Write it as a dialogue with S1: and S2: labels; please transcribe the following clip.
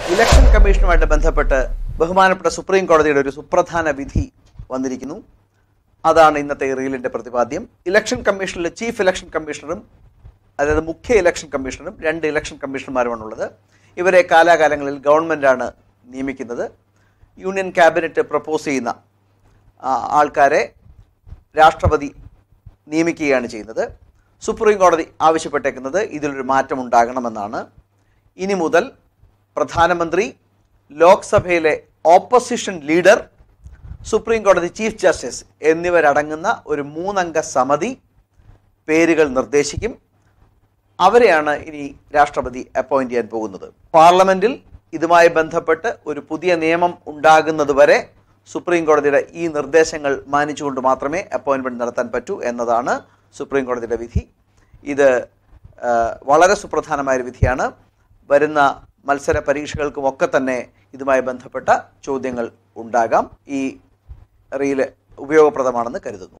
S1: election കമ്മീഷനുമായിട്ട് ബന്ധപ്പെട്ട് ബഹുമാനപ്പെട്ട supreme കോടതിയുടെ ഒരു സുപ്രധാന വിധി വന്നിരിക്കുന്നു അതാണ് ഇന്നത്തെ ഈ റീലിന്റെ പ്രതിപാദ്യം ഇലക്ഷൻ കമ്മീഷനിലെ ചീഫ് ഇലക്ഷൻ കമ്മീഷണറും അതായത് മുഖ്യ ഇലക്ഷൻ കമ്മീഷണറും രണ്ട് ഇലക്ഷൻ കമ്മീഷണർമാരുമാണുള്ളത് ഇവരെ കാലാകാലങ്ങളിൽ ഗവൺമെൻറ്റാണ് നിയമിക്കുന്നത് യൂണിയൻ ക്യാബിനറ്റ് പ്രപ്പോസ് ചെയ്യുന്ന ആ, ആൾക്കാരെ രാഷ്ട്രപതി നിയമിക്കുകയാണ് ചെയ്യുന്നത് സുപ്രീം കോടതി ആവശ്യപ്പെട്ടേക്കുന്നത് ഇതിലൊരു മാറ്റം ഉണ്ടാകണമെന്നാണ് ഇനി മുതൽ പ്രധാനമന്ത്രി ലോക്സഭയിലെ ഓപ്പോസിഷൻ ലീഡർ സുപ്രീം കോടതി ചീഫ് ജസ്റ്റിസ് എന്നിവരടങ്ങുന്ന ഒരു മൂന്നംഗ സമിതി പേരുകൾ നിർദ്ദേശിക്കും അവരെയാണ് ഇനി രാഷ്ട്രപതി അപ്പോയിന്റ് ചെയ്യാൻ പോകുന്നത് പാർലമെന്റിൽ ഇതുമായി ബന്ധപ്പെട്ട് ഒരു പുതിയ നിയമം ഉണ്ടാകുന്നത് വരെ സുപ്രീം കോടതിയുടെ ഈ നിർദ്ദേശങ്ങൾ മാനിച്ചുകൊണ്ട് മാത്രമേ അപ്പോയിന്റ്മെന്റ് നടത്താൻ പറ്റൂ എന്നതാണ് സുപ്രീം കോടതിയുടെ വിധി ഇത് ആ, വളരെ സുപ്രധാനമായ ഒരു വിധിയാണ് വരുന്ന മത്സര പരീക്ഷകൾക്കുമൊക്കെ തന്നെ ഇതുമായി ബന്ധപ്പെട്ട ചോദ്യങ്ങൾ ഉണ്ടാകാം ഈ റീല് ഉപയോഗപ്രദമാണെന്ന് കരുതുന്നു